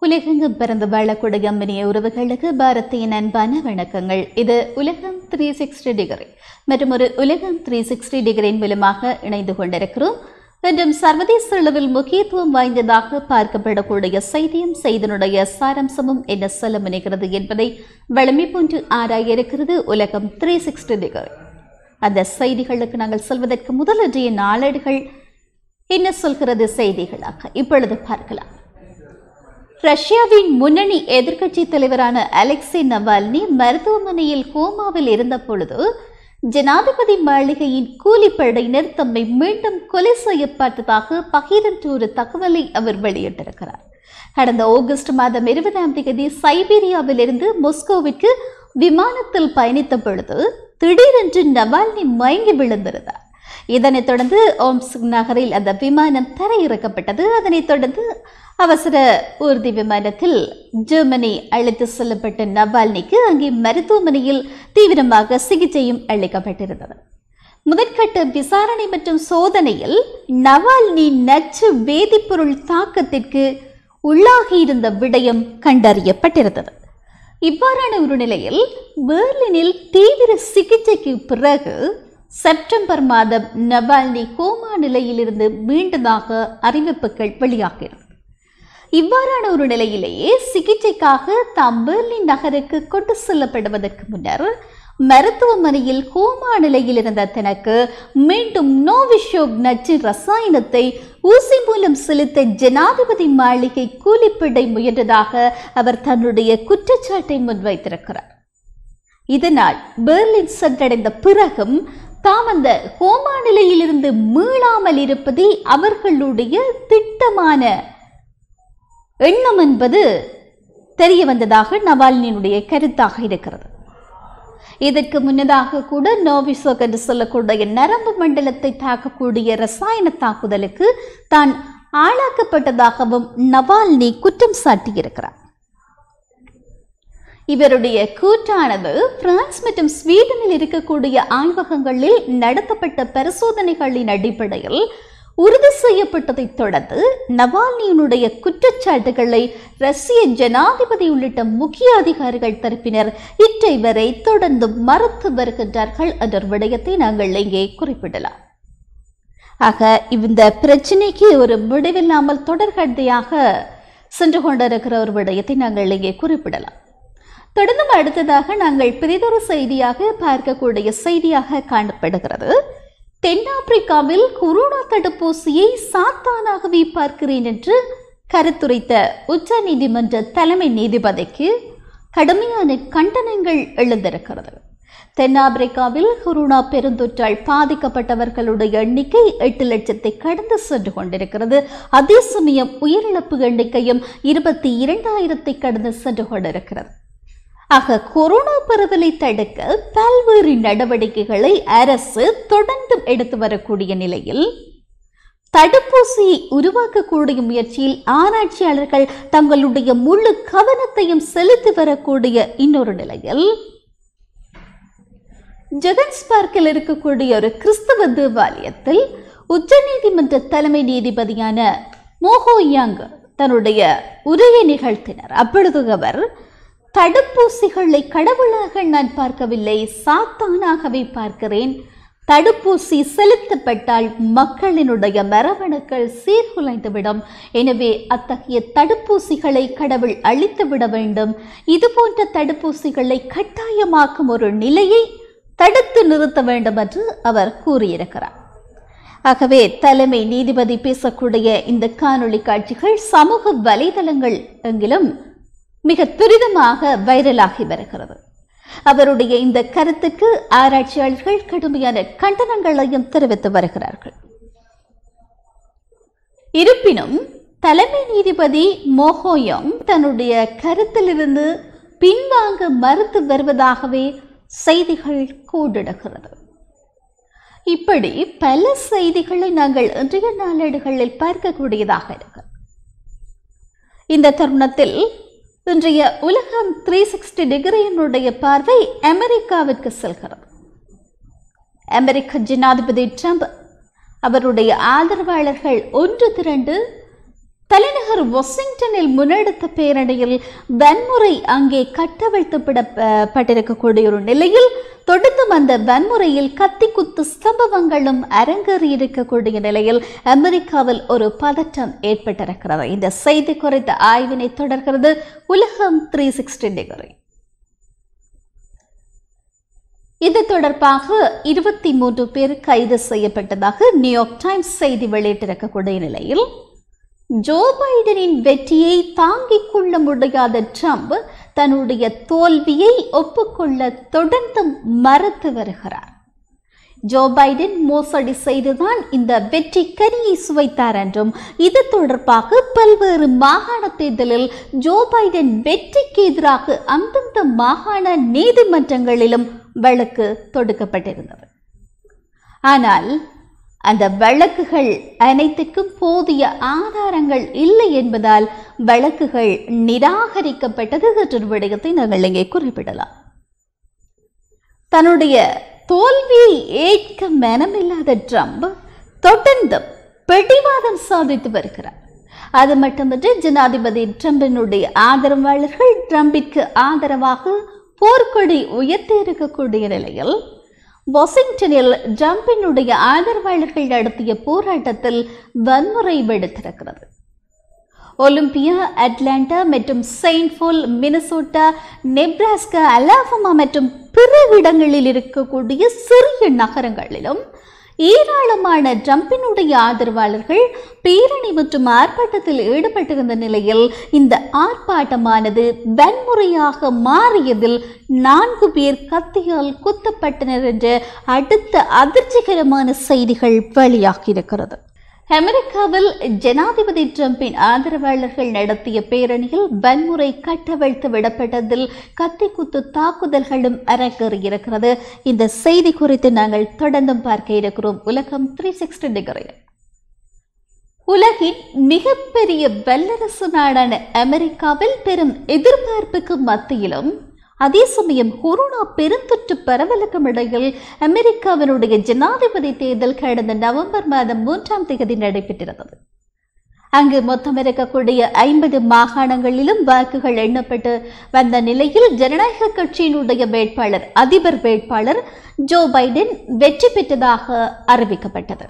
உலகெங்கும் பிறந்து வாழக்கூடிய அம்மினிய உறவுகளுக்கு பாரதியின் அன்பான வணக்கங்கள் இது உலகம் த்ரீ சிக்ஸ்டி டிகிரி மற்றும் ஒரு உலகம் த்ரீ சிக்ஸ்டி டிகிரியின் மூலமாக இணைந்து கொண்டிருக்கிறோம் என்றும் சர்வதேச அளவில் முக்கியத்துவம் வாய்ந்ததாக பார்க்கப்படக்கூடிய செய்தியும் செய்தனுடைய சாராம்சமும் என்ன சொல்ல முனைகிறது என்பதை வளமை போன்று ஆராய இருக்கிறது உலகம் த்ரீ சிக்ஸ்டி டிகிரி அந்த செய்திகளுக்கு நாங்கள் சொல்வதற்கு முதல் இன்றைய நாளேடுகள் என்ன சொல்கிறது செய்திகளாக இப்பொழுது பார்க்கலாம் ரஷ்யாவின் முன்னணி எதிர்க்கட்சி தலைவரான அலெக்சி நவால்னி மருத்துவமனையில் கோமாவில் இருந்த பொழுது ஜனாதிபதி மாளிகையின் கூலிப்படையினர் தம்மை மீண்டும் கொலை செய்ய பார்த்ததாக பகிரன்று ஒரு தகவலை அவர் வெளியிட்டிருக்கிறார் கடந்த ஆகஸ்ட் மாதம் இருபதாம் தேதி சைபீரியாவிலிருந்து மொஸ்கோவிற்கு விமானத்தில் பயணித்த பொழுது திடீரென்று நவால்னி மயங்கி விழுந்திருந்தார் இதனைத் தொடர்ந்து ஓம்ஸ் நகரில் அந்த விமானம் தரையிறக்கப்பட்டது அதனைத் தொடர்ந்து அவசர ஊர்தி விமானத்தில் ஜெர்மனி அழைத்து செல்லப்பட்ட நவால்னிக்கு அங்கே மருத்துவமனையில் தீவிரமாக சிகிச்சையும் அளிக்கப்பட்டிருந்தது முதற்கட்ட விசாரணை மற்றும் சோதனையில் நவால்னி நச்சு வேதிப்பொருள் தாக்கத்திற்கு உள்ளாகியிருந்த விடயம் கண்டறியப்பட்டிருந்தது இவ்வாறான ஒரு நிலையில் பெர்லினில் தீவிர சிகிச்சைக்கு பிறகு செப்டம்பர் மாதம் நவால்னி கோமா நிலையிலிருந்து மீண்டதாக அறிவிப்புகள் வெளியாகிறது இவ்வாறான ஒரு நிலையிலேயே சிகிச்சைக்காக தாம் பெர்லின் நகருக்கு கொண்டு செல்லப்படுவதற்கு முன்னர் மருத்துவமனையில் கோமா நிலையில் இருந்த தனக்கு மீண்டும் நோவிஷோக் நச்சு ரசாயனத்தை ஊசி மூலம் செலுத்த ஜனாதிபதி மாளிகை கூலிப்படை முயன்றதாக அவர் தன்னுடைய குற்றச்சாட்டை முன்வைத்திருக்கிறார் இதனால் பெர்லின் சென்றடைந்த பிறகும் தாம் அந்த கோமா நிலையிலிருந்து மீளாமல் இருப்பதே அவர்களுடைய திட்டமான எண்ணம் என்பது தெரிய வந்ததாக நவால்னியினுடைய கருத்தாக இருக்கிறது இதற்கு முன்னதாக கூட நோவிசோக் என்று சொல்லக்கூடிய நரம்பு மண்டலத்தை தாக்கக்கூடிய ரசாயன தாக்குதலுக்கு தான் ஆளாக்கப்பட்டதாகவும் நவால்னி குற்றம் சாட்டியிருக்கிறார் இவருடைய கூற்றானது பிரான்ஸ் மற்றும் ஸ்வீடனில் இருக்கக்கூடிய ஆய்வகங்களில் நடத்தப்பட்ட பரிசோதனைகளின் அடிப்படையில் உறுதி செய்யப்பட்டதைத் தொடர்ந்து நவால்னியினுடைய குற்றச்சாட்டுகளை ரஷ்ய ஜனாதிபதி உள்ளிட்ட முக்கிய அதிகாரிகள் தரப்பினர் இற்றை வரை தொடர்ந்து மறுத்து வருகின்றார்கள் என்ற விடயத்தை நாங்கள் இங்கே குறிப்பிடலாம் ஆக இந்த பிரச்சனைக்கு ஒரு முடிவில்லாமல் தொடர்கதையாக சென்று கொண்டிருக்கிற ஒரு விடயத்தை நாங்கள் இங்கே குறிப்பிடலாம் தொடர்ந்தும் அடுத்ததாக நாங்கள் பெரிதொரு செய்தியாக பார்க்கக்கூடிய செய்தியாக காணப்படுகிறது தென்னாப்பிரிக்காவில் கொரோனா தடுப்பூசியை சாத்தானாகவே பார்க்கிறேன் என்று கருத்துரைத்த உச்ச நீதிமன்ற தலைமை நீதிபதிக்கு கடுமையான கண்டனங்கள் எழுந்திருக்கிறது தென்னாப்பிரிக்காவில் கொரோனா பெருந்தொற்றால் பாதிக்கப்பட்டவர்களுடைய எண்ணிக்கை எட்டு லட்சத்தை கடந்து சென்று கொண்டிருக்கிறது அதே சமயம் உயிரிழப்பு எண்ணிக்கையும் இருபத்தி இரண்டாயிரத்தை கடந்து சென்று கொண்டிருக்கிறது ஆக கொரோனா பரவலை தடுக்க பல்வேறு நடவடிக்கைகளை அரசு தொடர்ந்து எடுத்து வரக்கூடிய நிலையில் தடுப்பூசியை உருவாக்கக்கூடிய முயற்சியில் ஆராய்ச்சியாளர்கள் தங்களுடைய முழு கவனத்தையும் செலுத்தி வரக்கூடிய இன்னொரு நிலையில் ஜெகன்ஸ்பார்க்கில் இருக்கக்கூடிய ஒரு கிறிஸ்தவ தேவாலயத்தில் உச்சநீதிமன்ற தலைமை நீதிபதியான மோகோ யாங் தன்னுடைய உரையை நிகழ்த்தினர் அப்பொழுது அவர் தடுப்பூசிகளை கடவுளாக நான் பார்க்கவில்லை சாத்தானாகவே பார்க்கிறேன் தடுப்பூசி செலுத்தப்பட்டால் மக்களினுடைய மரபணுக்கள் சீர்குலைந்துவிடும் எனவே அத்தகைய தடுப்பூசிகளை கடவுள் அழித்துவிட வேண்டும் இது போன்ற தடுப்பூசிகளை கட்டாயமாக்கும் ஒரு நிலையை தடுத்து நிறுத்த வேண்டும் என்று அவர் கூறியிருக்கிறார் ஆகவே தலைமை நீதிபதி பேசக்கூடிய இந்த காணொளி காட்சிகள் சமூக வலைதளங்கள் எங்கிலும் மிக துரிதமாக வைரலாகி வருகிறது அவருடைய இந்த கருத்துக்கு ஆராய்ச்சியாளர்கள் கடுமையான கண்டனங்களையும் தெரிவித்து வருகிறார்கள் இருப்பினும் தலைமை நீதிபதி மோகோயம் தன்னுடைய கருத்திலிருந்து பின்வாங்க மறுத்து வருவதாகவே செய்திகள் கூடிடுகிறது இப்படி பல செய்திகளை நாங்கள் இன்றைய நாளேடுகளில் பார்க்கக்கூடியதாக இருக்கு இந்த தருணத்தில் இன்றைய உலகம் த்ரீ சிக்ஸ்டி டிகிரியினுடைய பார்வை அமெரிக்காவிற்கு செல்கிறது அமெரிக்க ஜனாதிபதி ட்ரம்ப் அவருடைய ஆதரவாளர்கள் ஒன்று திரண்டு தலைநகர் வாஷிங்டனில் முன்னெடுத்த பேரணியில் வன்முறை அங்கே கட்டவிழ்த்துப்படப்பட்டிருக்கக்கூடிய ஒரு நிலையில் தொடர்ந்தும் அந்த வன்முறையில் கத்தி குத்து சம்பவங்களும் அரங்கேறி இருக்கக்கூடிய நிலையில் அமெரிக்காவில் ஒரு பதற்றம் ஏற்பட்டிருக்கிறது இந்த செய்தி குறித்த ஆய்வினை தொடர்கிறது உலகம் த்ரீ சிக்ஸ்டி டிகிரி இது தொடர்பாக இருபத்தி மூன்று பேர் கைது செய்யப்பட்டதாக நியூயார்க் டைம்ஸ் செய்தி வெளியிட்டிருக்கக்கூடிய நிலையில் ஜோ பைடனின் வெற்றியை தாங்கிக் கொள்ள முடியாத ட்ரம்ப் தன்னுடைய தோல்வியை ஒப்புக்கொள்ள தொடர்ந்து மறுத்து வருகிறார் ஜோ பைடன் மோசடி செய்துதான் இந்த வெற்றி கனியை சுவைத்தார் என்றும் இது தொடர்பாக பல்வேறு மாகாண தேர்தலில் ஜோ பைடன் வெற்றிக்கு எதிராக அந்தந்த மாகாண நீதிமன்றங்களிலும் வழக்கு தொடுக்கப்பட்டிருந்தது ஆனால் அந்த வழக்குகள் அனைத்துக்கும் போதிய ஆதாரங்கள் இல்லை என்பதால் வழக்குகள் நிராகரிக்கப்பட்டது என்ற விடயத்தை நாங்கள் இங்கே குறிப்பிடலாம் தன்னுடைய தோல்வியை ஏற்க மனமில்லாத ட்ரம்ப் தொடர்ந்து பிடிவாதம் சாதித்து வருகிறார் அது மட்டுமின்றி ஜனாதிபதி ட்ரம்பினுடைய ஆதரவாளர்கள் ட்ரம்பிற்கு ஆதரவாக போர்க்கொடி உயர்த்தி இருக்கக்கூடிய நிலையில் வாஷிங்டனில் ட்ரம்பினுடைய ஆதரவாளர்கள் நடத்திய போராட்டத்தில் வன்முறை வெடித்திருக்கிறது ஒலிம்பியா அட்லாண்டா மற்றும் செயின்ட்ஃபோல் மினசோட்டா நெப்ராஸ்கா அலாபமா மற்றும் பிற இடங்களில் இருக்கக்கூடிய சிறிய நகரங்களிலும் ஏராளமான ட்ரம்பினுடைய ஆதரவாளர்கள் பேரணி மற்றும் ஆர்ப்பாட்டத்தில் ஈடுபட்டிருந்த நிலையில் இந்த ஆர்ப்பாட்டமானது வன்முறையாக மாறியதில் நான்கு பேர் கத்தியால் குத்தப்பட்டனர் என்ற அடுத்த அதிர்ச்சிகரமான செய்திகள் வெளியாகியிருக்கிறது அமெரிக்காவில் ஜனாதிபதி டிரம்பின் ஆதரவாளர்கள் நடத்திய பேரணியில் வன்முறை கட்டவிழ்த்து விடப்பட்டதில் கத்திக்குத்து தாக்குதல்களும் அரங்கேறியிருக்கிறது இந்த செய்தி குறித்து நாங்கள் தொடர்ந்தும் பார்க்க இருக்கிறோம் உலகம் த்ரீ சிக்ஸ்டி டிகிரி உலகின் மிகப்பெரிய வல்லரசு நாடான அமெரிக்காவில் பெரும் எதிர்பார்ப்புக்கு மத்தியிலும் அதே சமயம் கொரோனா பெருந்தொற்று பரவலுக்கும் இடையில் அமெரிக்காவினுடைய ஜனாதிபதி தேர்தல் கடந்த நவம்பர் மாதம் மூன்றாம் தேதி நடைபெற்றிருந்தது அங்கு மொத்தம் இருக்கக்கூடிய ஐம்பது மாகாணங்களிலும் வாக்குகள் எண்ணப்பட்டு வந்த நிலையில் ஜனநாயக கட்சியினுடைய வேட்பாளர் அதிபர் வேட்பாளர் ஜோ பைடன் வெற்றி பெற்றதாக அறிவிக்கப்பட்டது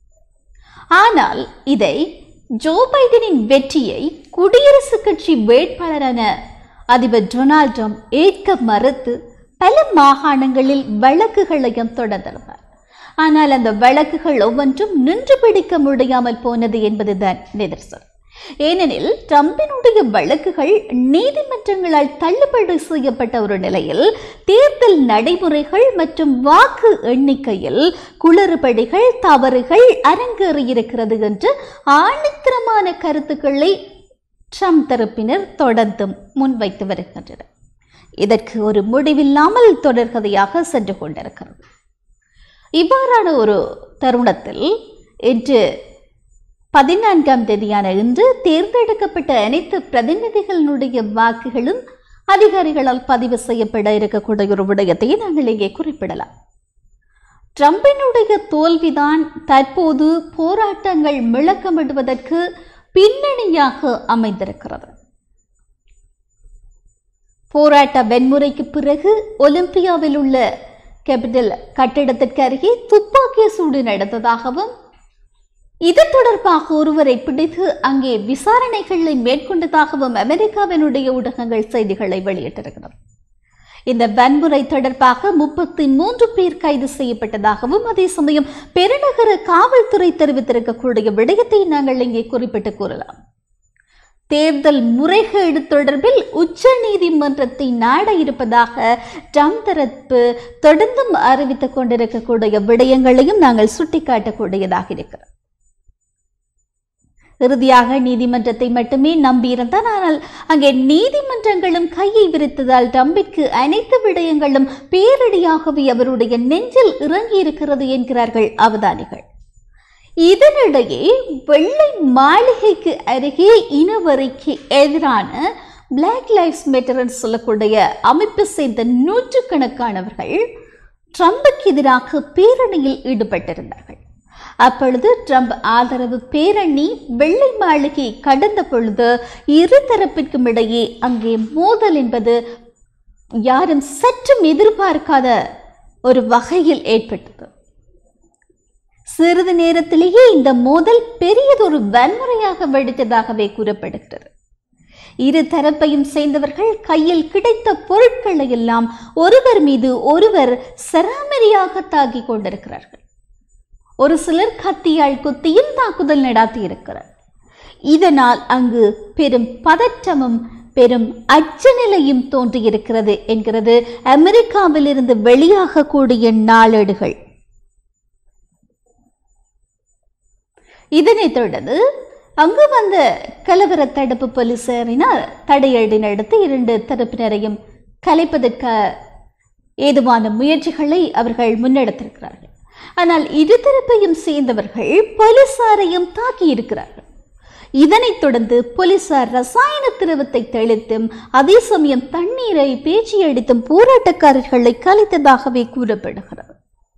ஆனால் இதை ஜோ பைடனின் வெற்றியை குடியரசுக் கட்சி வேட்பாளரான அதிபர் டொனால்ட் ட்ரம்ப் ஏற்க மறுத்து பல மாகாணங்களில் வழக்குகளையும் தொடர்ந்திருந்தார் ஆனால் அந்த வழக்குகள் ஒவ்வொன்றும் நின்று பிடிக்க முடியாமல் போனது என்பதுதான் நிதர்சனம் ஏனெனில் ட்ரம்பினுடைய வழக்குகள் நீதிமன்றங்களால் தள்ளுபடி செய்யப்பட்ட ஒரு நிலையில் தேர்தல் நடைமுறைகள் மற்றும் வாக்கு எண்ணிக்கையில் குளறுபடிகள் தவறுகள் அரங்கேறியிருக்கிறது என்று ஆணித்தரமான கருத்துக்களை ட்ரம்ப் தரப்பினர் தொடர்ந்தும் முன்வைத்து வருகின்றனர் இதற்கு ஒரு முடிவில்லாமல் தொடர்கதையாக சென்று கொண்டிருக்கிறது இவ்வாறான ஒரு தருணத்தில் இன்று பதினான்காம் தேதியான இன்று தேர்ந்தெடுக்கப்பட்ட அனைத்து பிரதிநிதிகளுடைய வாக்குகளும் அதிகாரிகளால் பதிவு செய்யப்பட இருக்கக்கூடிய ஒரு விடயத்தை நாங்கள் இங்கே குறிப்பிடலாம் ட்ரம்பினுடைய தோல்விதான் தற்போது போராட்டங்கள் முழக்கமிடுவதற்கு பின்னணியாக அமைந்திருக்கிறது போராட்ட வன்முறைக்கு பிறகு ஒலிம்பியாவில் உள்ள கேபிட்டல் கட்டிடத்திற்கு அருகே துப்பாக்கிய சூடு நடந்ததாகவும் இது தொடர்பாக ஒருவரை பிடித்து அங்கே விசாரணைகளை மேற்கொண்டதாகவும் அமெரிக்காவினுடைய ஊடகங்கள் செய்திகளை வெளியிட்டிருக்கிறது இந்த வன்முறை தொடர்பாக முப்பத்தி மூன்று பேர் கைது செய்யப்பட்டதாகவும் அதே சமயம் பெருநகர காவல்துறை தெரிவித்திருக்கக்கூடிய விடயத்தை நாங்கள் இங்கே குறிப்பிட்டு கூறலாம் தேர்தல் முறைகேடு தொடர்பில் உச்ச நீதிமன்றத்தை நாட இருப்பதாக ட்ரம்ப் தரப்பு தொடர்ந்தும் அறிவித்துக் கொண்டிருக்கக்கூடிய விடயங்களையும் நாங்கள் சுட்டிக்காட்டக்கூடியதாக இருக்கிறோம் இறுதியாக நீதிமன்றத்தை மட்டுமே நம்பியிருந்தார் ஆனால் அங்கே நீதிமன்றங்களும் கையை விரித்ததால் ட்ரம்பிற்கு அனைத்து விடயங்களும் பேரடியாகவே அவருடைய நெஞ்சில் இறங்கி இருக்கிறது என்கிறார்கள் அவதானிகள் இதனிடையே வெள்ளை மாளிகைக்கு அருகே இனவரிக்கு எதிரான பிளாக் லைஃப்ஸ் மேட்டர் சொல்லக்கூடிய அமைப்பு சேர்ந்த நூற்றுக்கணக்கானவர்கள் ட்ரம்புக்கு எதிராக பேரணியில் ஈடுபட்டிருந்தார்கள் அப்பொழுது ட்ரம்ப் ஆதரவு பேரணி வெள்ளை மாளிகை கடந்த பொழுது இரு தரப்பிற்கும் இடையே அங்கே மோதல் என்பது யாரும் சற்றும் எதிர்பார்க்காத ஒரு வகையில் ஏற்பட்டது சிறிது நேரத்திலேயே இந்த மோதல் பெரியதொரு வன்முறையாக வெடித்ததாகவே கூறப்படுகிறது இரு தரப்பையும் சேர்ந்தவர்கள் கையில் கிடைத்த பொருட்களை எல்லாம் ஒருவர் மீது ஒருவர் சராமரியாக தாக்கிக் கொண்டிருக்கிறார்கள் ஒரு சிலர் கத்தியால் குத்தியும் தாக்குதல் நடாத்தி இருக்கிறார் இதனால் அங்கு பெரும் பதற்றமும் பெரும் அச்சநிலையும் தோன்றியிருக்கிறது என்கிறது அமெரிக்காவிலிருந்து வெளியாகக்கூடிய நாளேடுகள் இதனைத் தொடர்ந்து அங்கு வந்த கலவர தடுப்பு போலீசாரினர் தடையடி நடத்தி இரண்டு தரப்பினரையும் கலைப்பதற்கு ஏதுவான முயற்சிகளை அவர்கள் முன்னெடுத்திருக்கிறார்கள் ஆனால் இரு தரப்பையும் சேர்ந்தவர்கள் போலீசாரையும் தாக்கி இருக்கிறார்கள் இதனைத் தொடர்ந்து போலீசார் ரசாயன திரவத்தை தெளித்தும் அதே சமயம் தண்ணீரை பேச்சு அடித்தும் போராட்டக்காரர்களை கலைத்ததாகவே கூறப்படுகிறது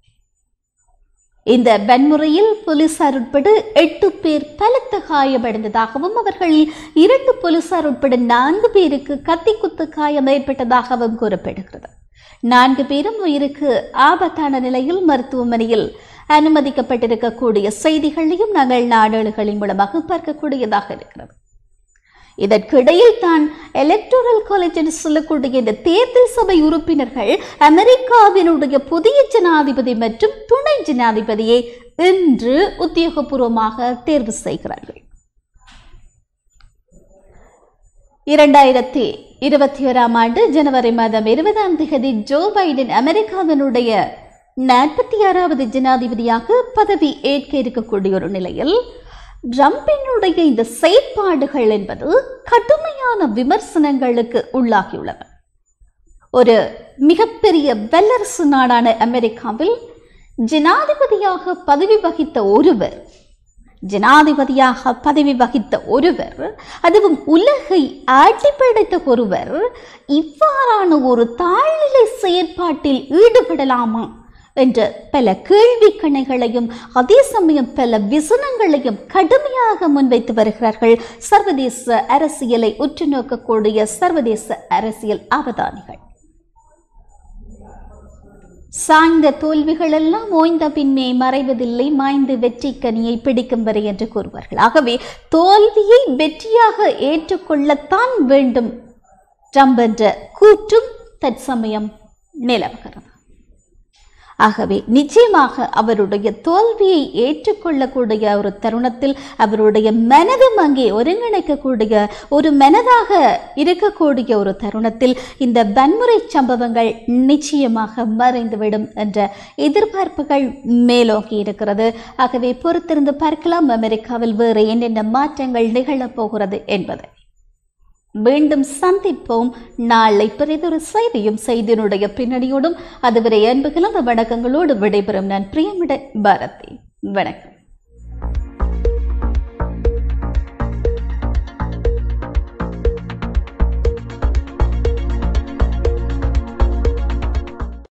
இந்த வன்முறையில் போலீசார் உட்பட எட்டு பேர் பலத்த காயமடைந்ததாகவும் அவர்கள் இரண்டு போலீசார் உட்பட நான்கு பேருக்கு கத்தி குத்து காயம் ஏற்பட்டதாகவும் கூறப்படுகிறது நான்கு பேரும் உயிருக்கு ஆபத்தான நிலையில் மருத்துவமனையில் அனுமதிக்கப்பட்டிருக்கக்கூடிய செய்திகளையும் நாங்கள் நாடேடுகளின் மூலமாக பார்க்கக்கூடியதாக இருக்கிறது இதற்கிடையில் தான் எலக்டோரல் காலேஜ் என்று சொல்லக்கூடிய இந்த தேர்தல் சபை உறுப்பினர்கள் அமெரிக்காவினுடைய புதிய ஜனாதிபதி மற்றும் துணை ஜனாதிபதியை இன்று உத்தியோகபூர்வமாக தேர்வு செய்கிறார்கள் இரண்டாயிரத்தி இருபத்தி ஓராம் ஆண்டு ஜனவரி மாதம் இருபதாம் தேதி ஜோ பைடன் அமெரிக்காவினுடைய நாற்பத்தி ஆறாவது ஜனாதிபதியாக பதவி ஏற்க இருக்கக்கூடிய ஒரு நிலையில் ட்ரம்பினுடைய இந்த செயற்பாடுகள் என்பது கடுமையான விமர்சனங்களுக்கு உள்ளாகியுள்ளன ஒரு மிகப்பெரிய வல்லரசு நாடான அமெரிக்காவில் ஜனாதிபதியாக பதவி வகித்த ஒருவர் ஜனாதிபதியாக பதவி வகித்த ஒருவர் அதுவும் உலகை ஆட்டி படைத்த ஒருவர் இவ்வாறான ஒரு தாழ்நிலை செயற்பாட்டில் ஈடுபடலாமா என்ற பல கேள்வி கணைகளையும் அதே சமயம் பல விசனங்களையும் கடுமையாக முன்வைத்து வருகிறார்கள் சர்வதேச அரசியலை உற்று நோக்கக்கூடிய சர்வதேச அரசியல் அவதானிகள் சாய்ந்த தோல்விகள் எல்லாம் ஓய்ந்த பின்னே மறைவதில்லை மாய்ந்து வெற்றி கனியை பிடிக்கும் வரை என்று கூறுவார்கள் ஆகவே தோல்வியை வெற்றியாக ஏற்றுக்கொள்ளத்தான் வேண்டும் ட்ரம்ப் என்ற கூற்றும் தற்சமயம் நிலவுகிறது ஆகவே நிச்சயமாக அவருடைய தோல்வியை ஏற்றுக்கொள்ளக்கூடிய ஒரு தருணத்தில் அவருடைய மனதும் அங்கே ஒருங்கிணைக்கக்கூடிய ஒரு மனதாக இருக்கக்கூடிய ஒரு தருணத்தில் இந்த வன்முறை சம்பவங்கள் நிச்சயமாக மறைந்துவிடும் என்ற எதிர்பார்ப்புகள் மேலோங்கி இருக்கிறது ஆகவே பொறுத்திருந்து பார்க்கலாம் அமெரிக்காவில் வேறு என்னென்ன மாற்றங்கள் நிகழப் போகிறது என்பதை மீண்டும் சந்திப்போம் நாளை பெரிதொரு செய்தியும் செய்தியினுடைய பின்னணியோடும் அதுவரை அன்புகளும் வணக்கங்களோடு விடைபெறும் நான் பிரியமிட பாரதி வணக்கம்